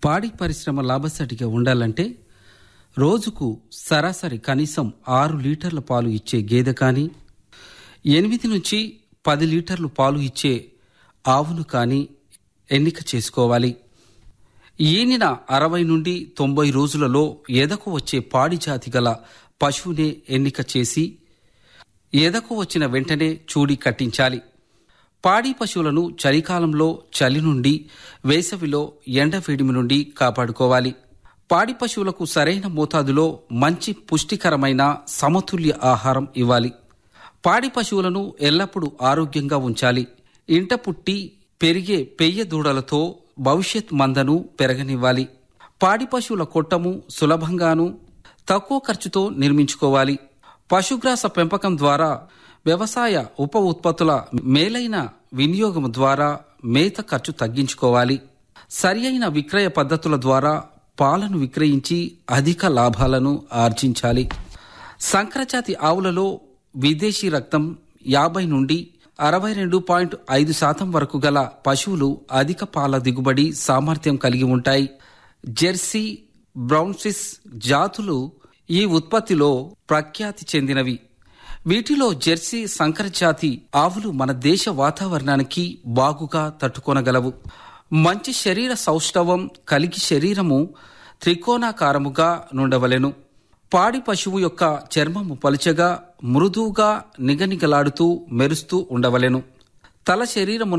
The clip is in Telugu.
పాడి పరిశ్రమ లాభసాటిగా ఉండాలంటే రోజుకు సరాసరి కనీసం ఆరు లీటర్ల పాలు ఇచ్చే గేదె కానీ ఎనిమిది నుంచి పది లీటర్లు పాలు ఇచ్చే ఆవును కానీ ఎన్నిక చేసుకోవాలి ఈనిన అరవై నుండి తొంభై రోజులలో ఎదకు వచ్చే పాడి జాతి గల పశువునే ఎన్నిక చేసి ఎదకు వచ్చిన వెంటనే చూడి కట్టించాలి పాడి పశువులను చలికాలంలో చలి నుండి వేసవిలో ఎండ వేడిమి నుండి కాపాడుకోవాలి పాడి పశువులకు సరైన మోతాదులో మంచి పుష్టికరమైన సమతుల్య ఆహారం ఇవ్వాలి పాడి పశువులను ఎల్లప్పుడూ ఆరోగ్యంగా ఉంచాలి ఇంట పుట్టి పెరిగే పెయ్య దూడలతో భవిష్యత్ మందను పెరగనివ్వాలి పాడి పశువుల కొట్టము సులభంగాను తక్కువ ఖర్చుతో నిర్మించుకోవాలి పశుగ్రాస పెంపకం ద్వారా వ్యవసాయ ఉప ఉత్పత్తుల మేలైన వినియోగం ద్వారా మేత ఖర్చు తగ్గించుకోవాలి సరి అయిన విక్రయ పద్ధతుల ద్వారా పాలను విక్రయించి అధిక లాభాలను ఆర్జించాలి సంకరజాతి ఆవులలో విదేశీ రక్తం యాభై నుండి అరవై రెండు పాయింట్ ఐదు శాతం వరకు గల పశువులు అధిక పాల దిగుబడి సామర్థ్యం కలిగి ఉంటాయి జెర్సీ బ్రౌన్సిస్ జాతులు ఈ ఉత్పత్తిలో ప్రఖ్యాతి చెందినవి వీటిలో జెర్సీ సంకర జాతి ఆవులు మన దేశ వాతావరణానికి బాగుగా తట్టుకొనగలవు మంచి శరీర సౌష్ఠవం కలిగి శరీరము త్రికోణాకారముగా నుండవలెను పాడి పశువు యొక్క చర్మము పలుచగా మృదువుగా నిగనిగలాడుతూ మెరుస్తూ ఉండవలెను తల శరీరము